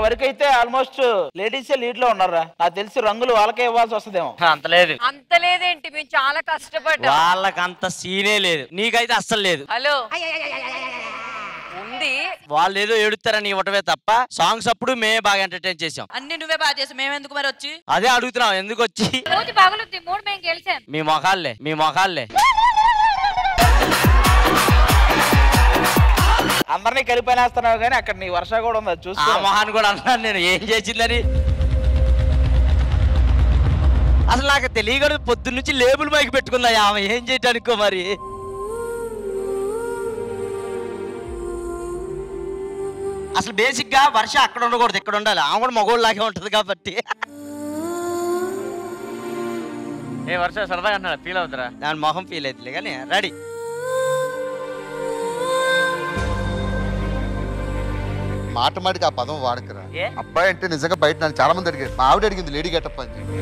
వరకు అయితే almost ladies lead లో ఉన్నారా నాకు తెలిసి రంగులు వాళ్ళకే ఇవ్వాల్సి వస్తుందేమో అంత లేదు అంత లేదేంటి మేము చాలా కష్టపడ్డాం వాళ్ళకి అంత సీనే లేదు నీకైతే అస్సలు లేదు హలో ఉంది వాళ్ళు ఏదో ఏడుతారని ఇవ్వటమే తప్ప సాంగ్స్ అప్పుడు మేమే బాగా ఎంటర్టైన్ చేసాం అన్ని నువ్వే బాగా చేసావు మేమెందుకు మరి వచ్చి అదే అడుగుతున్నాం ఎందుకు వచ్చి మూతి పగులుద్ది మూడు మేము గెలిచాం మీ మొఖాల్లే మీ మొఖాల్లే అందరినీ కలిపేనేస్తున్నావు కానీ అక్కడ నీ వర్ష కూడా ఉంది అది ఆ చూసుకో మొహాన్ని కూడా అన్నాను నేను ఏం చేసిందని అసలు నాకు తెలియకూడదు పొద్దున్న నుంచి లేబుల్ మైకి పెట్టుకుందా ఆమె ఏం చేయటానికో మరి అసలు బేసిక్ గా వర్ష అక్కడ ఉండకూడదు ఇక్కడ ఉండాలి ఆమె కూడా మగోళ్ళలాగే ఉంటది కాబట్టి ఏ వర్ష సరదాగా అంటున్నాడు ఫీల్ అవుతారా దాని మొహం ఫీల్ అవుతుంది కానీ రెడీ మాట మాటికి ఆ పదం వాడకరా ఏ? అబ్బాయి అంటే నిజంగా బయట నన్ను చాలా మంది అడిగారు మా ఆవిడ అడిగింది లేడీ గెటప్ అని చెప్పి.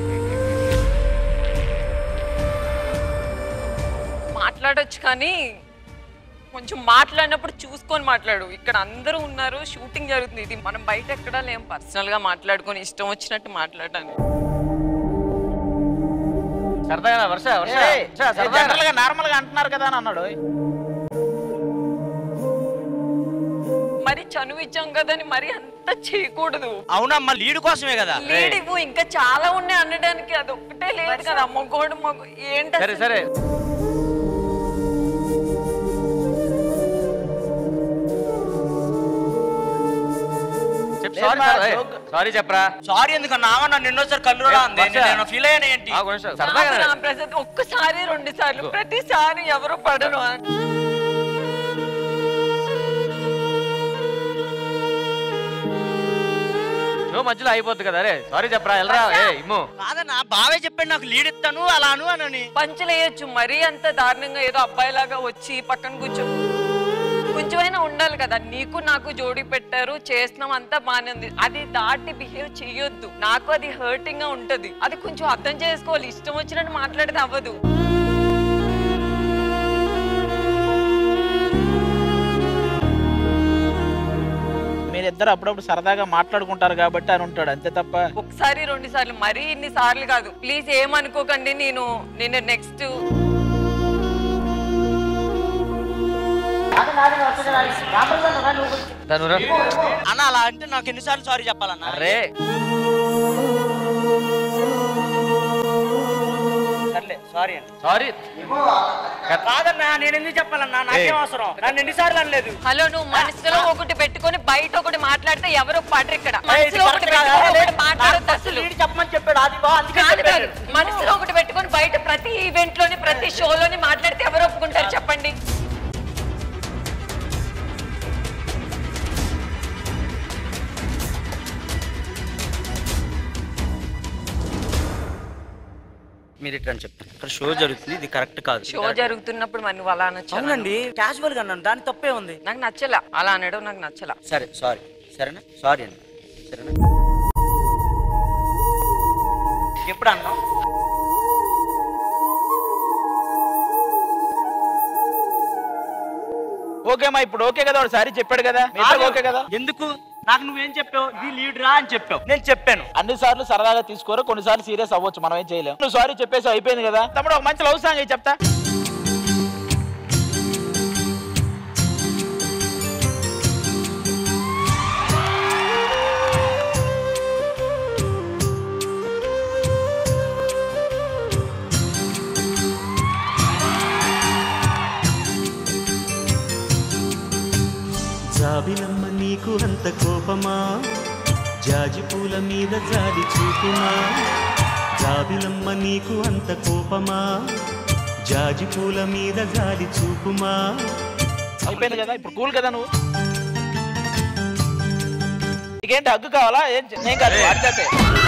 మాట్లాడొచ్చు కానీ కొంచెం మాట్లాడినప్పుడు చూసుకొని మాట్లాడు ఇక్కడ అందరూ ఉన్నారు షూటింగ్ జరుగుతుంది ఇది మనం బయట ఎక్కడా లేం పర్సనల్ గా మాట్లాడుకొని ఇష్టం వచ్చినట్టు మాట్లాడడానికి సరదాగా వర్ష వర్ష వర్ష, సరదాగా జనరల్ గా నార్మల్ గా అంటున్నారు కదా అని అన్నాడు మరి చనువు ఇచ్చాం కదని మరి అంత చేయకూడదు అవునమ్మా లీడ్ కోసమే కదా లీడ్ ఇవ్వు ఇంకా చాలా ఉన్నాయి అనడానికి అది ఒక్కటే లేదు కదా మొగోడు మొగ ఏంటి సరే అసలు? సరే చెప్పు సారీ లేదమ్మా, సారీ joke. సారీ చెప్పరా సారీ ఎందుకు నావ నన్ను ఎన్నోసారి కళ్ళు ఏ, ఉంది వర్ష. నేను ఫీల్ అయ్యాను ఏంటి ఆగు నిమిషం, సరదాగా నాకు నా ప్రసాద్ ఒక్కసారి రెండు సార్లు ప్రతిసారి ఎవరు పడను షో మధ్యలో అయిపోద్ది కదా అరే సారీ చెప్పరా వెళ్ళరా ఏ ఇమ్ము కాదన్నా బావే చెప్పాడు నాకు లీడ్ ఇస్తాను అలాను అని పంచలేయచ్చు మరీ అంత దారుణంగా ఏదో అబ్బాయిలాగా వచ్చి పక్కన కూర్చో కొంచెమైనా ఉండాలి కదా నీకు నాకు జోడి పెట్టారు చేస్తున్నాం అంతా బానే ఉంది అది దాటి బిహేవ్ చేయొద్దు నాకు అది హర్టింగ్ గా ఉంటది అది కొంచెం అర్థం చేసుకోవాలి ఇష్టం వచ్చినట్టు మాట్లాడితే అవ్వదు మీరిద్దరు అప్పుడప్పుడు సరదాగా మాట్లాడుకుంటారు కాబట్టి అని ఉంటాడు అంతే తప్ప ఒకసారి రెండు సార్లు మరీ ఇన్ని సార్లు కాదు ప్లీజ్ ఏమనుకోకండి నేను నేను నెక్స్ట్ తనురా అన్న అలా అంటే నాకు ఎన్నిసార్లు సారీ చెప్పాలన్నా అరే సర్లే సారీ అండి సారీ కాదన్నా నేను ఎందుకు చెప్పాలన్నా నాకేం అవసరం నన్ను ఎన్నిసార్లు అనలేదు హలో నువ్వు మనసులో ఒకటి పెట్టుకొని బయట ఒకటి మాట్లాడితే ఎవరు పడరు ఇక్కడ ఏయ్, ఇది మనసులో ఒకటి కరెక్ట్ కాదా? పెట్టుకొని ఒకటి లేదు, మాట్లాడొద్దు నాకు అసలు లీడ్ చెప్పమని చెప్పాడు అది బా అందుకే కాదు కాదు చెప్పాడు. మనసులో ఒకటి పెట్టుకొని బయట ప్రతి ఈవెంట్ లోని ప్రతి షోలోని మాట్లాడితే ఎవరు ఒప్పుకుంటారు చెప్పండి మీరు ఇట్లా అని చెప్తాను ఇక్కడ షో జరుగుతుంది ఇది కరెక్ట్ కాదు షో జరుగుతున్నప్పుడు మరి నువ్వు అలా అనొచ్చు అవునండి క్యాజువల్ గా అన్నాను దాని తప్పే ఉంది నాకు నచ్చలా అలా అనడం నాకు నచ్చలా సరే సారీ సరేనా సారీ అండి సరేనా ఎప్పుడు అన్నాం ఓకే మా ఇప్పుడు ఓకే కదా వాడు సారీ చెప్పాడు కదా మీ ఇద్దరికి ఓకే కదా ఎందుకు నాకు నువ్వేం చెప్పావు ఇది లీడ్ రా అని చెప్పావు నేను చెప్పాను అన్ని సార్లు సరదాగా తీసుకోరు కొన్నిసార్లు సీరియస్ అవ్వచ్చు మనం ఏం చేయలేం నువ్వు సారీ చెప్పేసి అయిపోయింది కదా తమ్ముడు ఒక మంచి లవ్ సాంగ్ ఇయ్యి చెప్తా జాబిలమ్మ నీకు అంత కోపమా జాజి పూల మీద జాలి చూపుమా జాబిలమ్మ నీకు అంత కోపమా జాజి పూల మీద జాలి చూపుమా అయిపోయింది కదా ఇప్పుడు కూల్ కదా నువ్వు నీకేంటి హగ్గు కావాలా ఏం చే- నేను కాదు వాడితే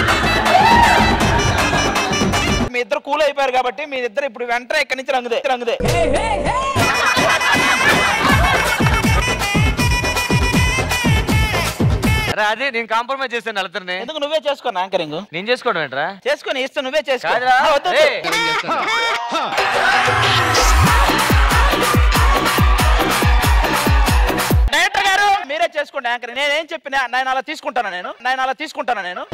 మీ ఇద్దరు కూల్ అయిపోయారు కాబట్టి మీ ఇద్దరు ఇప్పుడు వెంటనే ఇక్కడి నుంచి రంగుదే రంగుదే అరే అదే నేను కాంప్రమైజ్ చేశాను వాళ్ళిద్దరిని ఎందుకు నువ్వే చేసుకోను యాంకరింగ్ నేను చేసుకోవడం ఏంట్రా చేసుకొని ఇస్తే నువ్వే చేసుకో కాదురా. ఆ, వద్దు, వద్దు. ఏయ్. డైరెక్టర్ గారు మీరే చేసుకోండి యాంకర్ నేనేం చెప్పినా నేను అలా తీసుకుంటాను నేను నేను అలా తీసుకుంటాను నేను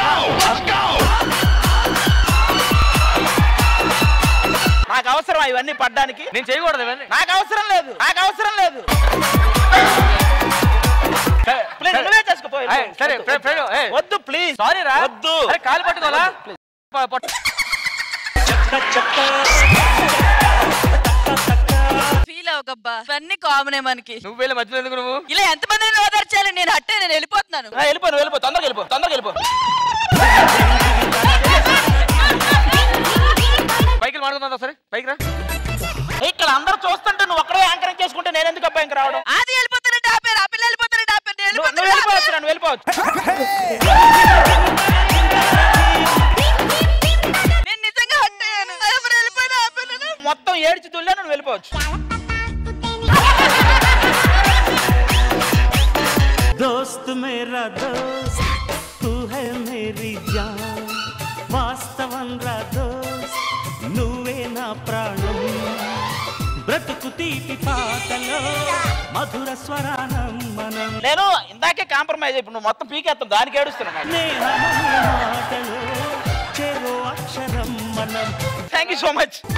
నాకు అవసరం ఇవన్నీ పడ్డానికి నేను చేయకూడదు ఇవన్నీ నాకు అవసరం లేదు నాకు అవసరం లేదు ప్లీజ్ నువ్వే చేసుకో పో. ఏయ్, సరే, ఫ్రె- ఫ్రె- ఏయ్. వద్దు ప్లీజ్ సారీ రా వద్దు అరే, కాలు పట్టుకోవాలా ప- పట్టు. ఫీల్ అవ్వకబ్బా ఇవన్నీ కామనే మనకి నువ్వు వెళ్ళి మధ్యలో ఎందుకు నువ్వు ఇలా ఎంతమందిని ఓదార్చాలి నేను అట్టే నేను వెళ్ళిపోతున్నాను ఆ, వెళ్ళిపో నువ్వు వెళ్ళిపో తొందరగా వెళ్ళిపో తొందరగా వెళ్ళిపో పైకి మాడుకుందా సరే పైకి రా ఇక్కడ అందరూ చూస్తుంటే నువ్వు ఒక్కడే యాంకరింగ్ చేసుకుంటే నేను ఎందుకు అబ్బాయి ఇంకా రావడం అది వెళ్ళిపోతానంటే ఆపారు ఆ పిల్ల వెళ్ళిపోతానంటే ఆపారు నేను నువ్వు నువ్వు వెళ్ళిపోతానంటే వెళ్ళిపోవచ్చు నువ్వు వెళ్ళిపోవచ్చు నేను నిజంగా హట్ అయ్యాను ఎవరు వెళ్ళిపోయినా ఆపాను మొత్తం ఏడ్చి తుల్లా నువ్వు వెళ్ళిపోవచ్చు दोस्त मेरा दोस्त तू है मेरी जान వాస్తవం రా దోస్త్ నువ్వే నా ప్రాణం బ్రతుకు తీపి పాటలో మధుర స్వరానం మనం నేను ఇందాకే కాంప్రమైజ్ ఇప్పుడు నువ్వు మొత్తం పీకేస్తాం దానికి ఏడుస్తున్నాను స్నేహమనే మాటలో చెరో అక్షరం మనం థ్యాంక్ యూ సో మచ్